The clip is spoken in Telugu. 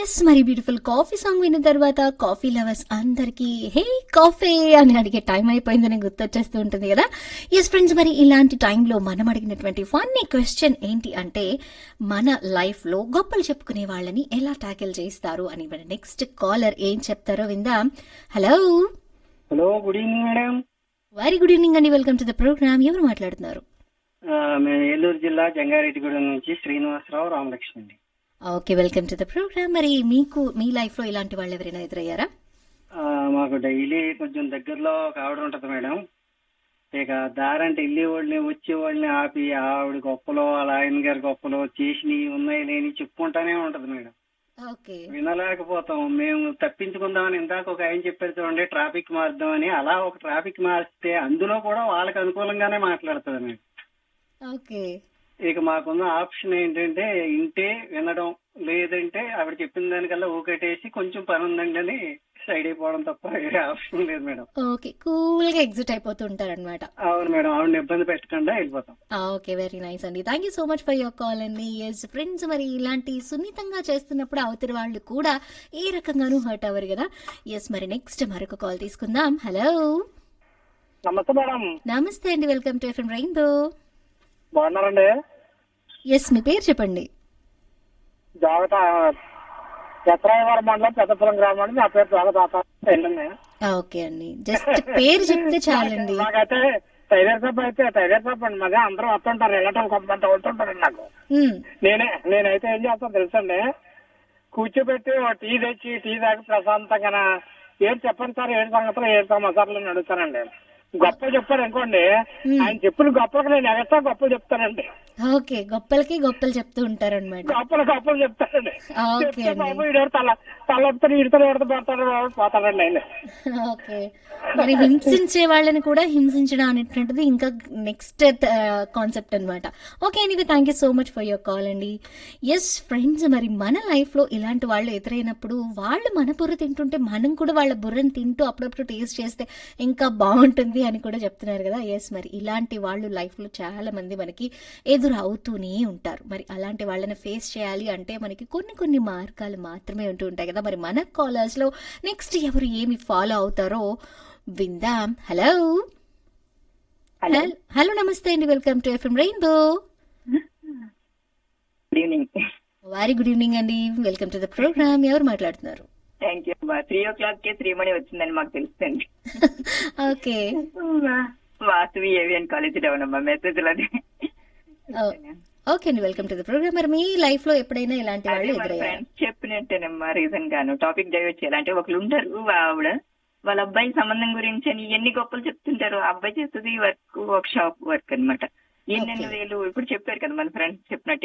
ఎస్ మరి బ్యూటిఫుల్ కాఫీ సాంగ్ విన్న తర్వాత కాఫీ లవర్స్ అందరికి హే కాఫీ అని అడిగే టైం అయిపోయిందని గుర్తొచ్చేస్తూ ఉంటుంది కదా ఎస్ ఫ్రెండ్స్ మరి ఇలాంటి టైంలో మనం అడిగినటువంటి ఫన్నీ క్వశ్చన్ ఏంటి అంటే మన లైఫ్ లో గొప్పలు చెప్పుకునే వాళ్ళని ఎలా ట్యాకిల్ చేస్తారు అని మన నెక్స్ట్ కాలర్ ఏం చెప్తారో విందాం hello hello good evening madam very good evening అండి వెల్కమ్ టు ద ప్రోగ్రామ్ ఎవరు మాట్లాడుతున్నారు ఆ, మేము ఏలూరు జిల్లా జంగారెడ్డిగూడెం నుంచి శ్రీనివాసరావు రామలక్ష్మి అండి okay welcome to the program మరి మీకు మీ లైఫ్ లో ఇలాంటి వాళ్ళు ఎవరైనా ఎదురయ్యారా ఆ, మాకు డైలీ కొంచెం దగ్గరలో ఒక ఆవిడ ఉంటది మేడం ఇక దారంటే వెళ్ళే వాళ్ళని వచ్చే వాళ్ళని ఆపి ఆవిడ గొప్పలో వాళ్ళ ఆయన గారి గొప్పలో చేసినవి ఉన్నాయి లేని చెప్పుకుంటానే ఉంటది మేడం ఓకే వినలేకపోతాం మేము తప్పించుకుందామని ఇందాక ఒక ఆయన చెప్పారు చూడండి ట్రాఫిక్ మారుద్దామని అలా ఒక ట్రాఫిక్ మారిస్తే అందులో కూడా వాళ్ళకి అనుకూలంగానే మాట్లాడుతుంది మేడం ఓకే ఇక మాకున్న ఆప్షన్ ఏంటంటే ఇంటే వినడం లేదంటే ఆవిడ చెప్పిన దానికల్లా ఊకటేసి కొంచెం పని ఉందండి అని సైడ్ అయిపోవడం తప్ప వేరే ఆప్షన్ లేదు మేడం ఓకే కూల్ గా ఎగ్జిట్ అయిపోతూ ఉంటారన్నమాట అవును మేడం ఆవిడని ఇబ్బంది పెట్టకుండా వెళ్ళిపోతాం ఓకే వెరీ నైస్ అండి thank you so much for your call అండి ఎస్ ఫ్రెండ్స్ మరి ఇలాంటి సున్నితంగా చేస్తున్నప్పుడు అవతలి వాళ్ళు కూడా ఏ రకంగానూ హర్ట్ అవ్వరు కదా ఎస్ మరి నెక్స్ట్ మరొక కాల్ తీసుకుందాం హలో నమస్తే మేడం నమస్తే అండి వెల్కమ్ టు ఎఫ్ఎం రెయిన్బో బాగున్నారండి ఎస్ మీ పేరు చెప్పండి జాగ్రత్త ఎత్రాయవరం మండలం పెద్దపురం గ్రామం అండి నా పేరు జాగ్రత్త వెళ్ళండి ఓకే అండి జస్ట్ పేరు చెప్తే చాలండి నాకైతే టైలర్ షాప్ అయితే టైలర్ షాప్ అండి మాది అందరూ వస్తుంటారు వెళ్ళటం కొంతమంది వెళ్తుంటారండి నాకు మ్, నేనే నేనైతే ఏం చేస్తాను తెలుసండి కూర్చోబెట్టి ఓ టీ తెచ్చి టీ తాగి ప్రశాంతంగా ఏం చెప్పండి సార్ ఏడు సంగతులు ఏడు సమాచారాలు అని అడుగుతానండి గొప్పలు చెప్పారు అనుకోండి ఆయన చెప్పిన గొప్పలకు నేను ఎగస్ట్రా గొప్పలు చెప్తానండి ఓకే గొప్పలకి గొప్పలు చెప్తూ ఉంటారన్నమాట గొప్పలు గొప్పలు చెప్తానండి ఓకే చెప్తే అండి బాబు ఈడు తల తలెత్తాడు ఈడుతాడు ఎవరితో పడతాడు పోతాడండి ఆయన ఓకే మరి హింసించే వాళ్ళని కూడా హింసించడం అనేటువంటిది ఇంకా నెక్స్ట్ కాన్సెప్ట్ అన్నమాట okay anyway thank you so much for your call అండి ఎస్ ఫ్రెండ్స్ మరి మన లైఫ్ లో ఇలాంటి వాళ్ళు ఎదురైనప్పుడు వాళ్ళు మన బుర్ర తింటుంటే మనం కూడా వాళ్ళ బుర్రని తింటూ అప్పుడప్పుడు టేస్ట్ చేస్తే ఇంకా బాగుంటుంది అని కూడా చెప్తున్నారు కదా ఎస్ మరి ఇలాంటి వాళ్ళు లైఫ్ లో చాలా మంది మనకి ఎదురు అవుతూనే ఉంటారు మరి అలాంటి వాళ్ళని ఫేస్ చేయాలి అంటే మనకి కొన్ని కొన్ని మార్గాలు మాత్రమే ఉంటూ ఉంటాయి కదా మరి మన కాలర్స్ లో నెక్స్ట్ ఎవరు ఏమి ఫాలో అవుతారో విందాం హలో హలో హలో నమస్తే అండి welcome to FM rainbow good evening very good evening అండి వెల్కమ్ టు ద ప్రోగ్రామ్ ఎవరు మాట్లాడుతున్నారు thank you three o'clock కే త్రీ మనీ వచ్చిందని మాకు తెలుస్తుంది ఓకే వాసవి ఏవియన్ కాలేజ్ డౌన్ అమ్మా మెసేజ్ అది ఓకే అండి వెల్కమ్ టు ద ప్రోగ్రామ్ మరి మీ లైఫ్ లో ఎప్పుడైనా ఇలాంటి వాళ్ళు ఎదురయ్యారు ఫ్రెండ్స్ చెప్పినట్టేనమ్మా రీజన్ గాను టాపిక్ డైవర్ట్ చేయాలంటే ఒకళ్ళు ఉంటారు ఆవిడ వాళ్ళ అబ్బాయి సంబంధం గురించి అని ఎన్ని గొప్పలు చెప్తుంటారు ఆ అబ్బాయి చేస్తుంది వర్క్ ఒక షాప్ వర్క్ అన్నమాట ఎన్నెన్ని Okay. వేలు ఇప్పుడు చెప్పారు కదా మన ఫ్రెండ్స్ చెప్పినట్టు